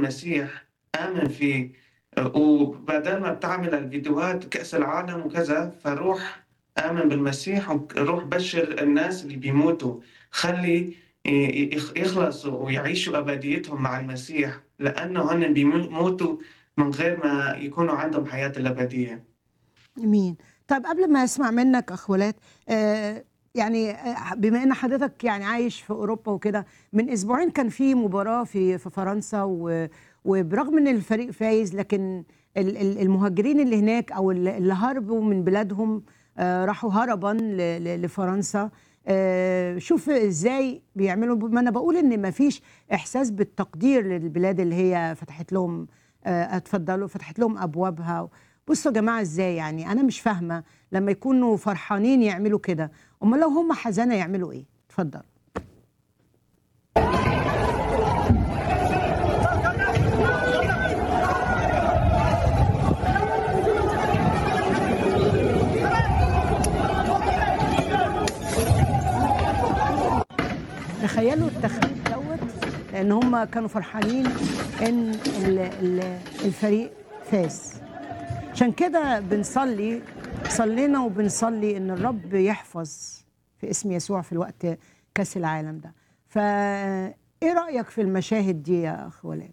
المسيح آمن فيه وبدل ما بتعمل الفيديوهات كأس العالم وكذا فروح آمن بالمسيح وروح بشر الناس اللي بيموتوا خلي يخ- يخلصوا ويعيشوا أبديتهم مع المسيح لأنه هن بيموتوا من غير ما يكونوا عندهم حياة الأبدية مين طيب قبل ما اسمع منك اخ ولاد آه يعني آه، بما ان حضرتك يعني عايش في اوروبا وكده من اسبوعين كان في مباراه في في فرنسا و- وبرغم ان الفريق فايز لكن ال- ال- المهاجرين اللي هناك او اللي اللي هربوا من بلادهم آه راحوا هربا ل- ل- لفرنسا آه شوف ازاي بيعملوا ما انا بقول ان ما فيش احساس بالتقدير للبلاد اللي هي فتحت لهم آه اتفضلوا فتحت لهم ابوابها بصوا يا جماعه ازاي يعني انا مش فاهمه لما يكونوا فرحانين يعملوا كده امال لو هم حزانه يعملوا ايه اتفضل تخيلوا التخيل دوت لان هم كانوا فرحانين ان ال- ال- الفريق فاز عشان كده بنصلي صلينا وبنصلي ان الرب يحفظ في اسم يسوع في الوقت كاس العالم ده فا ايه رايك في المشاهد دي يا اخ ولاد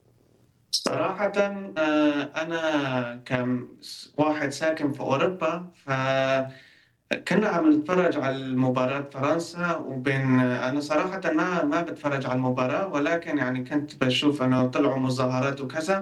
صراحة آه، أنا كواحد ساكن في أوروبا فكنا عم نتفرج على مباراة فرنسا وبين أنا صراحة ما ما بتفرج على المباراة ولكن يعني كنت بشوف إنه طلعوا مظاهرات وكذا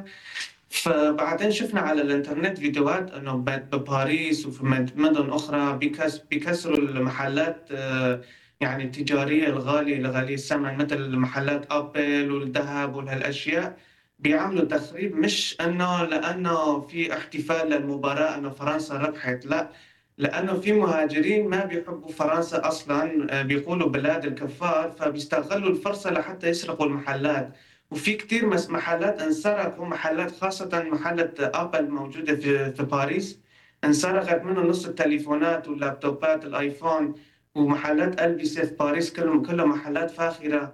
فبعدين شفنا على الإنترنت فيديوهات إنه ب- بباريس وفي مد- مدن أخرى بيكس بيكسروا المحلات آه، يعني التجارية الغالية لغالية الثمن مثل محلات أبل والذهب وهالأشياء بيعملوا تخريب مش انه لانه في احتفال للمباراه انه فرنسا ربحت لا لانه في مهاجرين ما بيحبوا فرنسا اصلا آه، بيقولوا بلاد الكفار فبيستغلوا الفرصه لحتى يسرقوا المحلات وفي كتير مس- محلات انسرقوا محلات خاصه محلة ابل موجوده في في باريس انسرقت منه نص التليفونات واللابتوبات الايفون ومحلات البسه في باريس كلهم كلها محلات فاخره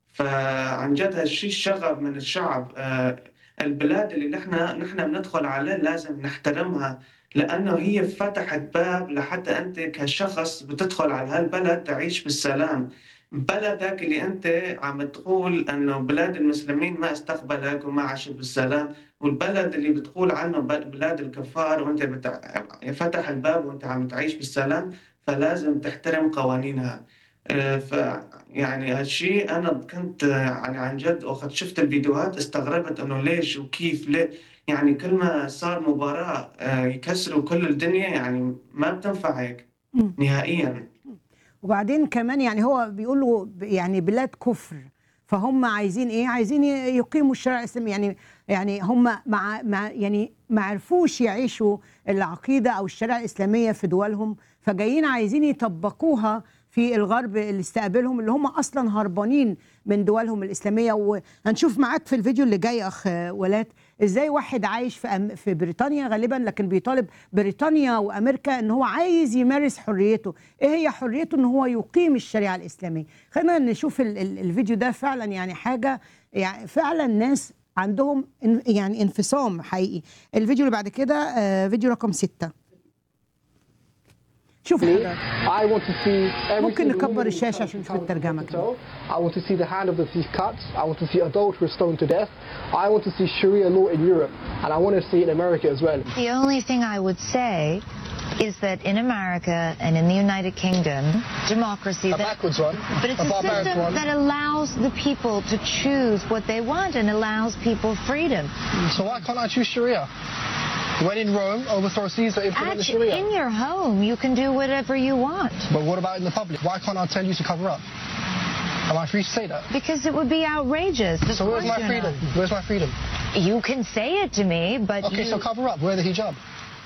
فعن جد هالشيء شغب من الشعب آه، البلاد اللي نحن نحن بندخل عليه لازم نحترمها لأنه هي فتحت باب لحتى أنت كشخص بتدخل على هالبلد تعيش بالسلام بلدك اللي أنت عم تقول أنه بلاد المسلمين ما استقبلك وما عاشت بالسلام والبلد اللي بتقول عنه ب- بلاد الكفار وأنت بتع... فتح الباب وأنت عم تعيش بالسلام فلازم تحترم قوانينها آه، ف يعني هالشيء انا كنت آه، يعني عن جد وقت شفت الفيديوهات استغربت انه ليش وكيف ليه يعني كل ما صار مباراة آه، يكسروا كل الدنيا يعني ما بتنفع هيك مم. نهائيا وبعدين كمان يعني هو بيقولوا ب- يعني بلاد كفر فهم عايزين ايه عايزين ي- يقيموا الشرع الاسلامي يعني يعني هم مع, مع يعني ما عرفوش يعيشوا العقيده او الشريعه الاسلاميه في دولهم فجايين عايزين يطبقوها في الغرب اللي استقبلهم اللي هم اصلا هربانين من دولهم الاسلاميه وهنشوف معاك في الفيديو اللي جاي اخ ولاد ازاي واحد عايش في أم في بريطانيا غالبا لكن بيطالب بريطانيا وامريكا ان هو عايز يمارس حريته ايه هي حريته ان هو يقيم الشريعه الاسلاميه خلينا نشوف ال ال الفيديو ده فعلا يعني حاجه يعني فعلا ناس عندهم ان- يعني انفصام حقيقي الفيديو اللي بعد كده آه، فيديو رقم ستة شوف حضرتك I want to see every ممكن single نكبر woman الشاشة touched عشان with نشوف الترجمة toe to كمان. toe. I want to see the hand of the thief cut. I want to see adulterers stoned to death. I want to see Sharia law in Europe, and I want to see it in America as well. The only thing I would say is that in America and in the United Kingdom, democracy, A that, backwards one, but it's a a barbaric system one. that allows the people to choose what they want and allows people freedom. So why can't I choose Sharia? When in Rome, overthrow Caesar, implement the Actually, in Sharia. your home, you can do whatever you want But what about in the public? Why can't I tell you to cover up? Am I free to say that? because it would be outrageous. Of So where's course my you're freedom? not. Where's my freedom? You can say it to me, but Okay, you, so cover up. Wear the hijab.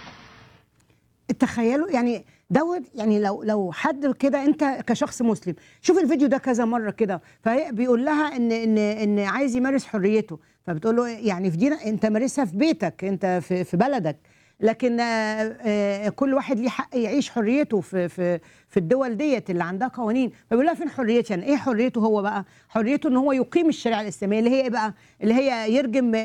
تخيلوا يعني دوت يعني لو لو حد كده انت كشخص مسلم شوف الفيديو ده كذا مره كده فهي بيقول لها ان ان ان عايز يمارس حريته فبتقول له يعني في دينك انت مارسها في بيتك انت في في بلدك لكن آه، آه، كل واحد ليه حق يعيش حريته في في في الدول ديت اللي عندها قوانين فبيقول لها فين حريتي يعني ايه حريته هو بقى حريته ان هو يقيم الشريعه الاسلاميه اللي هي ايه بقى اللي هي يرجم